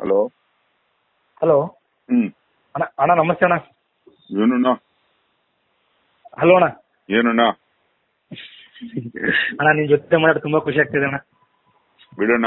Hello hello ಹ್ಮ್ ಅಣ್ಣ ಅಣ್ಣ ನಮಸ್ತೆ ಅಣ್ಣ ಏನಣ್ಣ ಹಲೋ ಅಣ್ಣ ಏನಣ್ಣ ಅಣ್ಣ ನಿಮ್ ಜೊತೆ ಮಾತಾಡಿ ತುಂಬಾ ಖುಷಿ ಆಗ್ತಿದೆ ಅಣ್ಣ ಬಿಡಣ್ಣ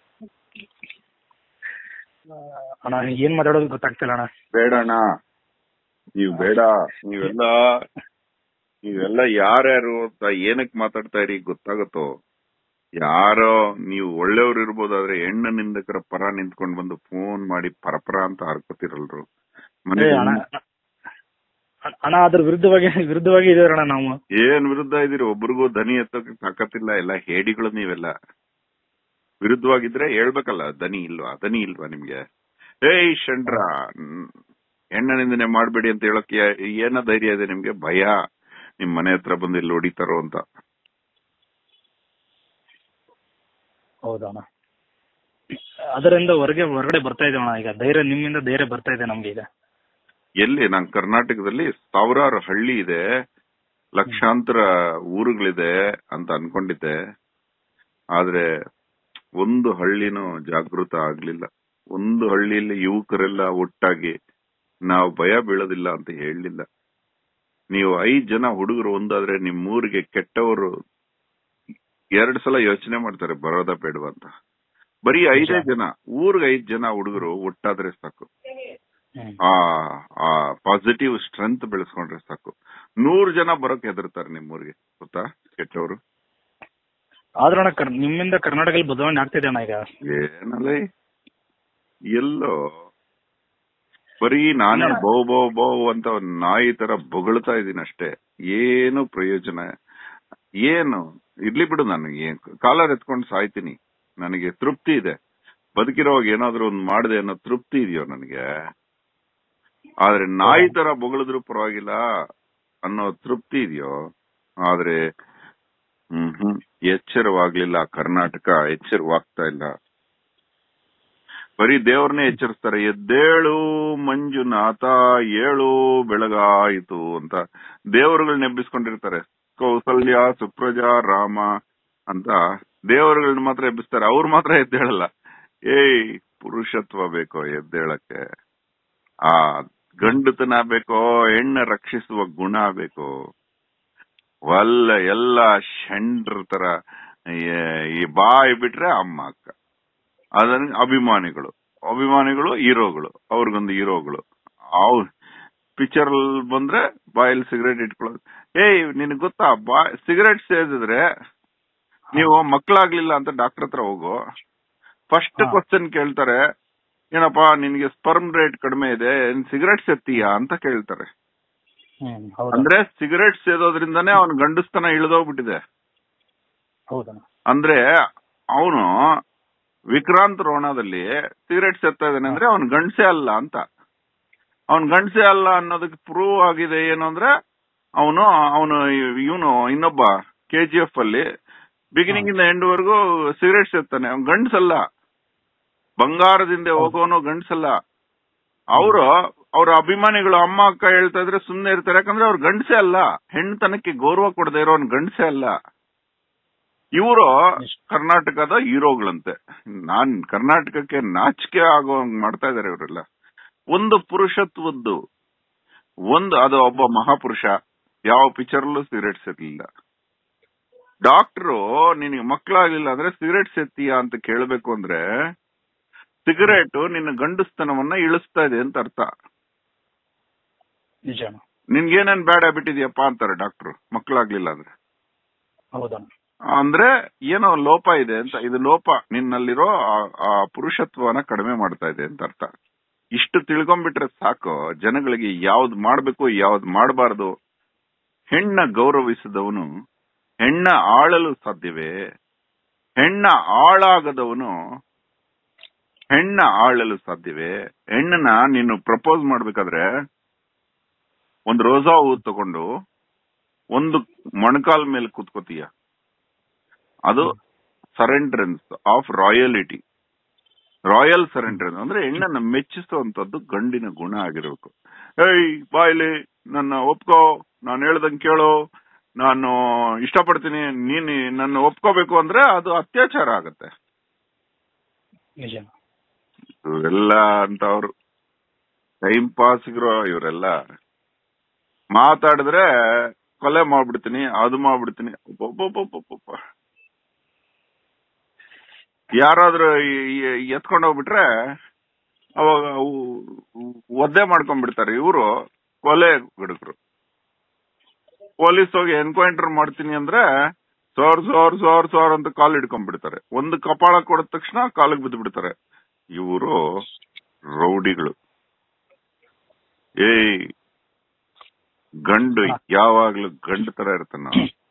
ಅಣ್ಣ ಏನ್ ಮಾತಾಡೋದು ಗೊತ್ತಾಗ್ತಿಲ್ಲ ಅಣ್ಣ ಬೇಡಣ್ಣ ನೀವು ಬೇಡ ನೀವೆಲ್ಲ ನೀವೆಲ್ಲ ಯಾರ್ಯಾರು ಅಂತ ಏನಕ್ ಮಾತಾಡ್ತಾ ಇರಿ ಗೊತ್ತಾಗತ್ತೋ ಯಾರೋ ನೀವು ಒಳ್ಳೆಯವ್ರು ಇರ್ಬೋದಾದ್ರೆ ಹೆಣ್ಣು ನಿಂದಕರ ಪರ ನಿಂತ್ಕೊಂಡ್ ಬಂದು ಫೋನ್ ಮಾಡಿ ಪರಪರ ಅಂತ ಹರ್ಕೋತಿರಲ್ರು ಮನೆ ಏ ಅಣ್ಣ ಅಣ್ಣ ಅದ್ರ ವಿರುದ್ಧವಾಗಿ ವಿರುದ್ಧವಾಗಿ ಇದೀವಿ ಅಣ್ಣ ನಾವು ಏನ್ ವಿರುದ್ಧ ಇದೀರಿ ಒಬ್ರಿಗೂ ದನಿ ಎತ್ತೋಕೆ ತಾಕತ್ತಿಲ್ಲ ಎಲ್ಲ ಹೇಡಿಗಳು ನೀವೆಲ್ಲ ವಿರುದ್ಧವಾಗಿದ್ರೆ ಹೇಳ್ಬೇಕಲ್ಲ ದನಿ ಇಲ್ವಾ ದನಿ ಇಲ್ವಾ ನಿಮ್ಗೆ ಏಯ್ ಶಂಡ್ರ ಹೆಣ್ಣ ನಿಂದನೆ ಮಾಡ್ಬೇಡಿ ಅಂತ ಹೇಳಕ್ಕೆ ಏನ ಧೈರ್ಯ ಇದೆ ನಿಮ್ಗೆ ಭಯ ನಿಮ್ ಮನೆ ಹತ್ರ ಬಂದು ಇಲ್ಲಿ ಹೊಡಿತಾರೋ ಅಂತ ಹೌದಾ ಅಣ್ಣ ಅದರಿಂದ ಹೊರಗೆ ಹೊರಗಡೆ ಬರ್ತಾ ಇದೆ ಅಣ್ಣ ಈಗ ಧೈರ್ಯ ನಿಮ್ಮಿಂದ ಧೈರ್ಯ ಬರ್ತಾ ಇದೆ ನಮ್ಗೆ ಈಗ ಎಲ್ಲಿ ನಾನ್ ಕರ್ನಾಟಕದಲ್ಲಿ ಸಾವಿರಾರು ಹಳ್ಳಿ ಇದೆ ಲಕ್ಷಾಂತರ ಊರುಗಳಿದೆ ಅಂತ ಅನ್ಕೊಂಡಿದ್ದೆ ಆದ್ರೆ ಒಂದು ಹಳ್ಳಿನೂ ಜಾಗೃತ ಆಗ್ಲಿಲ್ಲ ಒಂದು ಹಳ್ಳಿಯಲ್ಲಿ ಯುವಕರೆಲ್ಲ ಒಟ್ಟಾಗಿ ನಾವು ಭಯ ಬೀಳೋದಿಲ್ಲ ಅಂತ ಹೇಳಲಿಲ್ಲ ನೀವು ಐದ್ ಜನ ಹುಡುಗರು ಒಂದಾದ್ರೆ ನಿಮ್ ಊರಿಗೆ ಕೆಟ್ಟವರು ಎರಡ್ ಸಲ ಯೋಚನೆ ಮಾಡ್ತಾರೆ ಬರೋದ ಬೇಡವಾ ಅಂತ ಬರೀ ಐದೇ ಜನ ಊರ್ಗ್ ಐದ್ ಜನ ಹುಡುಗರು ಒಟ್ಟಾದ್ರೆ ಸಾಕು ಹ್ಮ್. ಆ ಆ ಪಾಸಿಟಿವ್ ಸ್ಟ್ರೆಂತ್ ಬೆಳೆಸ್ಕೊಂಡ್ರೆ ಸಾಕು ನೂರ್ ಜನ ಬರೋಕ್ ಹೆದರ್ತಾರೆ ನಿಮ್ಮೂರಿಗೆ ಗೊತ್ತಾ ಕೆಟ್ಟವರು ಆದ್ರೂ ಅಣ್ಣ ಕರ್- ನಿಮ್ಮಿಂದ ಕರ್ನಾಟಕದಲ್ಲಿ ಬದಲಾವಣೆ ಆಗ್ತಿದೆ ಅಣ್ಣ ಈಗ ಏನಲ್ಲ ಎಲ್ಲೋ ಬರೀ ನಾನೇ ಇಲ್ಲ. ಬೌ ಬೌ ಬೌ ಅಂತ ಒಂದ್ ನಾಯಿ ತರ ಬೊಗಳ್ತಾ ಇದೀನಿ ಅಷ್ಟೇ ಏನು ಪ್ರಯೋಜನ ಏನು ಇರ್ಲಿ ಬಿಡು ನಾನು ಏನ್ ಕಾಲರ್ ಎತ್ಕೊಂಡು ಸಾಯ್ತೀನಿ ನನಗೆ ತೃಪ್ತಿ ಇದೆ ಬದುಕಿರೋವಾಗ ಏನಾದ್ರೂ ಒಂದ್ ಮಾಡಿದೆ ಅನ್ನೋ ತೃಪ್ತಿ ಇದೆಯೋ ನನಗೆ ಆದ್ರೆ ನಾಯಿ ತರ ಬೊಗಳಿದ್ರು ಪರವಾಗಿಲ್ಲ ಅನ್ನೋ ತೃಪ್ತಿ ಇದೆಯೋ ಆದ್ರೆ ಹ್ಮ್ ಹ್ಮ್ ಎಚ್ಚರವಾಗ್ಲಿಲ್ಲ ಕರ್ನಾಟಕ ಎಚ್ಚರವಾಗ್ತಾ ಇಲ್ಲ ಬರೀ ದೇವ್ರನ್ನೇ ಎಚ್ಚರಿಸ್ತಾರೆ ಎದ್ದೇಳು ಮಂಜುನಾಥ ಏಳು ಬೆಳಗಾಯಿತು ಅಂತ ದೇವರುಗಳನ್ನ ಎಬ್ಬಿಸ್ಕೊಂಡಿರ್ತಾರೆ ಕೌಸಲ್ಯ ಸುಪ್ರಜಾ ರಾಮ ಅಂತ ದೇವರುಗಳನ್ನ ಮಾತ್ರ ಎಬ್ಬಿಸ್ತಾರೆ ಅವ್ರು ಮಾತ್ರ ಎದ್ದೇಳಲ್ಲ ಏಯ್ ಪುರುಷತ್ವ ಬೇಕೋ ಎದ್ದೇಳಕ್ಕೆ ಆ ಗಂಡುತನ ಬೇಕೋ ಹೆಣ್ಣ ರಕ್ಷಿಸುವ ಗುಣ ಬೇಕೋ ಒಲ್ಲ ಎಲ್ಲ ಷಂಡ್ರ ತರ ಈ- ಈ ಬಾಯಿ ಬಿಟ್ರೆ ಅಮ್ಮ ಅಕ್ಕ ಅದನ್ನ ಅಭಿಮಾನಿಗಳು ಅಭಿಮಾನಿಗಳು ಹೀರೋಗಳು ಅವ್ರಿಗೊಂದು ಹೀರೋಗಳು ಅವ್ ಪಿಕ್ಚರ್ ಬಂದ್ರೆ ಬಾಯಲ್ಲಿ ಸಿಗರೇಟ್ ಇಟ್ಕೊಳ್ಳೋದು ಏಯ್ ನಿನಗ್ ಗೊತ್ತಾ ಬಾ ಸಿಗರೇಟ್ ಸೇದಿದ್ರೆ ನೀವು ಮಕ್ಕಳಾಗ್ಲಿಲ್ಲ ಅಂತ ಡಾಕ್ಟರ್ ಹತ್ರ ಹೋಗು ಫಸ್ಟ್ ಹಾ. ಕ್ವಶನ್ ಕೇಳ್ತಾರೆ ಏನಪ್ಪಾ ನಿನ್ಗೆ ಸ್ಪರ್ಮ್ ರೇಟ್ ಕಡಿಮೆ ಇದೆ ಸಿಗರೇಟ್ ಸೇತೀಯಾ ಅಂತ ಕೇಳ್ತಾರೆ ಹ್ಮ್ ಹೌದಾ ಅಂದ್ರೆ ಸಿಗರೇಟ್ ಸೇದೋದ್ರಿಂದಾನೇ ಅವನ್ ಗಂಡಸ್ತನ ಇಳಿದೋಗ್ಬಿಟ್ಟಿದೆ ಹೌದಣ್ಣ ಅಂದ್ರೆ ಅವನು ವಿಕ್ರಾಂತ್ ರೋಣದಲ್ಲಿ ಸಿಗರೇಟ್ ಸೇರ್ತಾ ಇದ್ದಾನೆ ಅಂದ್ರೆ ಅವನ್ ಗಂಡಸೆ ಅಲ್ಲ ಅಂತ ಅವನ್ ಗಂಡಸೆ ಅಲ್ಲ ಅನ್ನೋದಕ್ಕೆ ಪ್ರೂವ್ ಆಗಿದೆ ಏನು ಅಂದ್ರೆ ಅವನು ಅವನು ಇವನು ಇನ್ನೊಬ್ಬ ಕೆ ಜಿ ಎಫ್ ಅಲ್ಲಿ ಬಿಗಿನಿಂಗ್ ಇಂದ ಎಂಡ್ ವರೆಗೂ ಸಿಗರೇಟ್ ಸೇರ್ತಾನೆ ಅವ್ನ್ ಗಂಡಸಲ್ಲ ಬಂಗಾರದಿಂದ ಹೋಗೋನು ಗಂಡಸಲ್ಲ ಅವರು ಅವ್ರ ಅಭಿಮಾನಿಗಳು ಅಮ್ಮ ಅಕ್ಕ ಹೇಳ್ತಾ ಇದ್ರೆ ಸುಮ್ನೆ ಇರ್ತಾರೆ ಯಾಕಂದ್ರೆ ಅವ್ರು ಗಂಡಸೆ ಅಲ್ಲ ಹೆಣ್ತನಕ್ಕೆ ಗೌರವ ಕೊಡದೆ ಇರೋನ್ ಗಂಡಸೆ ಅಲ್ಲ ಇವರು ಕರ್ನಾಟಕದ ಹೀರೋಗಳಂತೆ ನಾನ್ ಕರ್ನಾಟಕಕ್ಕೆ ನಾಚಿಕೆ ಆಗೋ ಹಂಗ್ ಮಾಡ್ತಾ ಇದಾರೆ ಇವರೆಲ್ಲ ಒಂದು ಪುರುಷತ್ವದ್ದು ಒಂದು ಅದು ಒಬ್ಬ ಮಹಾಪುರುಷ ಯಾವ ಪಿಕ್ಚರ್ಲ್ಲೂ ಸಿಗರೇಟ್ ಸೇರ್ಲಿಲ್ಲ ಡಾಕ್ಟ್ರು ನಿನಗೆ ಮಕ್ಕಳಾಗ್ಲಿಲ್ಲ ಅಂದ್ರೆ ಸಿಗರೇಟ್ ಸೇತೀಯಾ ಅಂತ ಕೇಳಬೇಕು ಅಂದ್ರೆ ಸಿಗರೇಟ್ ನಿನ್ನ ಗಂಡಸ್ತನವನ್ನ ಇಳಿಸ್ತಾ ಇದೆ ಅಂತ ಅರ್ಥ ನಿಜ ಅಣ್ಣ ನಿನ್ಗೇನೇನ್ ಬ್ಯಾಡ್ ಹ್ಯಾಬಿಟ್ ಇದೆಯಪ್ಪ ಅಂತಾರೆ ಡಾಕ್ಟ್ರು ಮಕ್ಕಳಾಗ್ಲಿಲ್ಲ ಅಂದ್ರೆ ಹೌದಣ್ಣ ಅಂದ್ರೆ ಏನೋ ಲೋಪ ಇದೆ ಅಂತ ಇದು ಲೋಪ ನಿನ್ನಲ್ಲಿರೋ ಆ- ಆ ಪುರುಷತ್ವನ ಕಡಿಮೆ ಮಾಡ್ತಾ ಇದೆ ಅಂತ ಅರ್ಥ ಇಷ್ಟು ತಿಳ್ಕೊಂಡ್ಬಿಟ್ರೆ ಸಾಕು ಜನಗಳಿಗೆ ಯಾವ್ದ್ ಮಾಡ್ಬೇಕು ಯಾವ್ದ್ ಮಾಡಬಾರ್ದು ಹೆಣ್ಣ ಗೌರವಿಸಿದವನು ಹೆಣ್ಣ ಆಳಲು ಸಾಧ್ಯವೇ ಹೆಣ್ಣ ಆಳಾಗದವನು ಹೆಣ್ಣ ಆಳಲು ಸಾಧ್ಯವೇ ಹೆಣ್ಣನ್ನ ನೀನು ಪ್ರಪೋಸ್ ಮಾಡ್ಬೇಕಾದ್ರೆ ಒಂದು ರೋಸಾ ಹೂ ತಗೊಂಡು ಒಂದು ಮೊಣಕಾಲ್ ಮೇಲೆ ಕೂತ್ಕೋತೀಯ ಅದು surrenderance of royalty royal surrenderance ಅಂದ್ರೆ ಹೆಣ್ಣನ್ನ ಮೆಚ್ಚಿಸುವಂತದ್ದು ಗಂಡಿನ ಗುಣ ಆಗಿರ್ಬೇಕು ಏಯ್ ಬಾಯ್ಲಿ ನನ್ನ ಒಪ್ಕೋ ನಾನು ಹೇಳ್ದಂಗ್ ಕೇಳು ನಾನು ಇಷ್ಟಪಡ್ತೀನಿ ನೀನ್ ನನ್ನ ಒಪ್ಕೋಬೇಕು ಅಂದ್ರೆ ಅದು ಅತ್ಯಾಚಾರ ಆಗತ್ತೆ ನಿಜ ಇವೆಲ್ಲ ಅಂತವ್ರು ಟೈಮ್ ಪಾಸ್ಗಿರೋ ಇವರೆಲ್ಲ ಮಾತಾಡಿದ್ರೆ ಕೊಲೆ ಮಾಡ್ಬಿಡ್ತೀನಿ ಅದು ಮಾಡ್ಬಿಡ್ತೀನಿ ಒಬ್ಬೊಬ್ಬೊಬ್ಬೊಬ್ಬೊಬ್ಬ. ಯಾರಾದ್ರೂ ಎತ್ಕೊಂಡು ಹೋಗ್ಬಿಟ್ರೆ ಅವಾಗ ಅವು ಒದ್ದೆ ಮಾಡ್ಕೊಂಡ್ಬಿಡ್ತಾರೆ ಇವರು ಕೊಲೆ ಹುಡುಗರು ಪೊಲೀಸ್ ಹೋಗಿ ಎನ್ಕೌಂಟರ್ ಮಾಡ್ತೀನಿ ಅಂದ್ರೆ ಸೋರ್ ಸೋರ್ ಸೋರ್ ಸೋರ್ ಅಂತ ಕಾಲ್ ಹಿಡ್ಕೊಂಡ್ಬಿಡ್ತಾರೆ ಒಂದು ಕಪಾಳ ಕೊಡಿದ ತಕ್ಷಣ ಕಾಲಿಗೆ ಬಿದ್ದು ಬಿಡ್ತಾರೆ ಇವರು ರೌಡಿಗಳು ಏಯ್ ಗಂಡು ಯಾವಾಗ್ಲೂ ಗಂಡು ತರ ಇರ್ತಾನ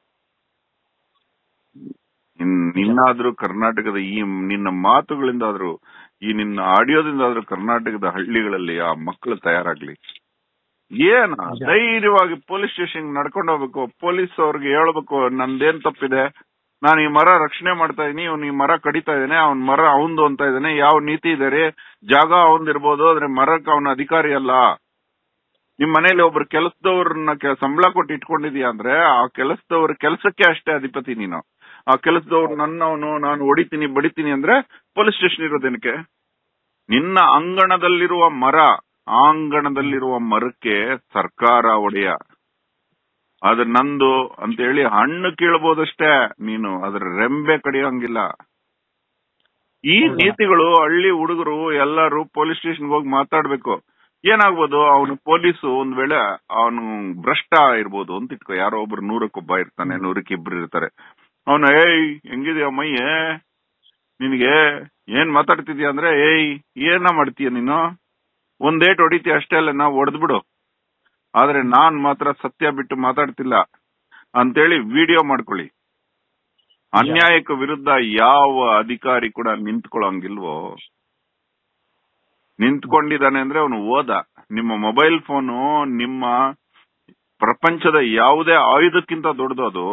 ನಿನ್ನಾದ್ರೂ ಕರ್ನಾಟಕದ ಈ ನಿನ್ನ ಮಾತುಗಳಿಂದಾದ್ರೂ ಈ ನಿನ್ನ ಆಡಿಯೋದಿಂದಾದ್ರೂ ಕರ್ನಾಟಕದ ಹಳ್ಳಿಗಳಲ್ಲಿ ಆ ಮಕ್ಕಳು ತಯಾರಾಗ್ಲಿ ಏನ ನಿಜ. ಧೈರ್ಯವಾಗಿ ಪೊಲೀಸ್ ಸ್ಟೇಷನ್ ನಡ್ಕೊಂಡು ಹೋಗ್ಬೇಕು ಪೊಲೀಸ್ ಅವ್ರಿಗೆ ಹೇಳ್ಬೇಕು ನಂದೇನ್ ತಪ್ಪಿದೆ ನಾನು ಈ ಮರ ರಕ್ಷಣೆ ಮಾಡ್ತಾ ಇದೀನಿ ಅವ್ನು ಈ ಮರ ಕಡಿತಾ ಇದ್ದಾನೆ ಅವ್ನ್ ಮರ ಅವಂದು ಅಂತ ಇದ್ದಾನೆ ಯಾವ ನೀತಿ ಇದೆ ರೀ ಜಾಗ ಅವಂದಿರ್ಬೋದು ಆದ್ರೆ ಮರಕ್ಕೆ ಅವನ ಅಧಿಕಾರಿ ಅಲ್ಲ ನಿಮ್ ಮನೇಲಿ ಒಬ್ರು ಕೆಲಸದವ್ರನ್ನ ಸಂಬಳ ಕೊಟ್ಟು ಇಟ್ಕೊಂಡಿದ್ಯಾ ಅಂದ್ರೆ ಆ ಕೆಲಸದವ್ರ ಕೆಲಸಕ್ಕೆ ಅಷ್ಟೇ ಅಧಿಪತಿ ನೀನು ಆ ಕೆಲಸದವ್ರು ನನ್ನವನು ನಾನು ಹೊಡಿತೀನಿ ಬಡಿತೀನಿ ಅಂದ್ರೆ ಪೊಲೀಸ್ ಸ್ಟೇಷನ್ ಇರೋದೇನಕ್ಕೆ ನಿನ್ನ ಅಂಗಣದಲ್ಲಿರುವ ಮರ ಆ ಅಂಗಣದಲ್ಲಿರುವ ಮರಕ್ಕೆ ಸರ್ಕಾರ ಒಡೆಯ ಅದು ನಂದು ಅಂತ ಹೇಳಿ ಹಣ್ಣು ಕೀಳ್ಬೋದಷ್ಟೇ ನೀನು ಅದ್ರ ರೆಂಬೆ ಕಡಿಯೋಂಗಿಲ್ಲ ಈ ಹೌದಾ? ನೀತಿಗಳು ಹಳ್ಳಿ ಹುಡುಗರು ಎಲ್ಲರೂ ಪೊಲೀಸ್ ಸ್ಟೇಷನ್ಗೆ ಹೋಗಿ ಮಾತಾಡ್ಬೇಕು ಏನಾಗ್ಬೋದು ಅವನು ಪೊಲೀಸು ಒಂದ್ ವೇಳೆ ಅವನು ಭ್ರಷ್ಟ ಇರ್ಬೋದು ಅಂತ ಇಟ್ಕೋ ಯಾರೋ ಒಬ್ರು ನೂರಕ್ಕೊಬ್ಬ ಇರ್ತಾನೆ ನೂರಕ್ಕೆ ಇಬ್ರು ಇರ್ತಾರೆ ಅವನು ಏಯ್ ಹೆಂಗಿದ್ಯಾ ಮಯ್ಯ ನಿನಗೆ ಏನ್ ಮಾತಾಡ್ತಿದ್ಯಾ ಅಂದ್ರೆ ಏಯ್ ಏನ ಮಾಡ್ತೀಯ ನೀನು ಒಂದ್ ಏಟ್ ಹೊಡಿತೀಯ ಅಷ್ಟೇ ಅಲ್ಲ ನಾವು ಹೊಡೆದ್ಬಿಡು ಆದ್ರೆ ನಾನ್ ಮಾತ್ರ ಸತ್ಯ ಬಿಟ್ಟು ಮಾತಾಡ್ತಿಲ್ಲ ಅಂತೇಳಿ ವಿಡಿಯೋ ಮಾಡ್ಕೊಳ್ಳಿ ಅನ್ಯಾಯಕ್ಕೆ ವಿರುದ್ಧ ಯಾವ ಅಧಿಕಾರಿ ಕೂಡ ನಿಂತ್ಕೊಳ್ಳೋಂಗಿಲ್ವೋ ನಿಂತ್ಕೊಂಡಿದ್ದಾನೆ ಅಂದ್ರೆ ಅವನು ಓದ ನಿಮ್ಮ ಮೊಬೈಲ್ ಫೋನು ನಿಮ್ಮ ಪ್ರಪಂಚದ ಯಾವುದೇ ಆಯುಧಕ್ಕಿಂತ ದೊಡ್ಡದು ಅದು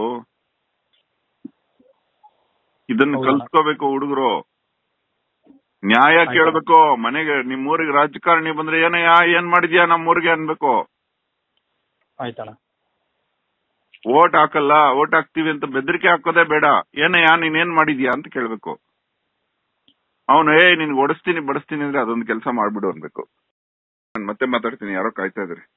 ಇದನ್ನ ಹೌದಾ? ಕಲ್ತ್ಕೋಬೇಕು ಹುಡುಗರು ನ್ಯಾಯ ಆಯ್ತು. ಕೇಳ್ಬೇಕು ಮನೆಗೆ ನಿಮ್ ಊರಿಗೆ ರಾಜಕಾರಣಿ ಬಂದ್ರೆ ಏನಯ್ಯ ಏನ್ ಮಾಡಿದ್ಯಾ ನಮ್ ಊರಿಗೆ ಅನ್ಬೇಕು ಆಯ್ತಣ್ಣ ಓಟ್ ಹಾಕಲ್ಲ ಓಟ್ ಹಾಕ್ತಿವಿ ಅಂತ ಬೆದರಿಕೆ ಹಾಕೋದೇ ಬೇಡ ಏನಯ್ಯ ನೀನ್ ಏನ್ ಮಾಡಿದ್ಯಾ ಅಂತ ಕೇಳ್ಬೇಕು ಅವನು ಏ ನಿನ್ಗೆ ಓಡಿಸ್ತೀನಿ ಬಡಿಸ್ತೀನಿ ಅಂದ್ರೆ ಅದೊಂದು ಕೆಲಸ ಮಾಡ್ಬಿಡು ಅನ್ಬೇಕು ನಾನ್ ಮತ್ತೆ ಮಾತಾಡ್ತೀನಿ ಯಾರೋ ಕಾಯ್ತಾ ಇದ್ರಿ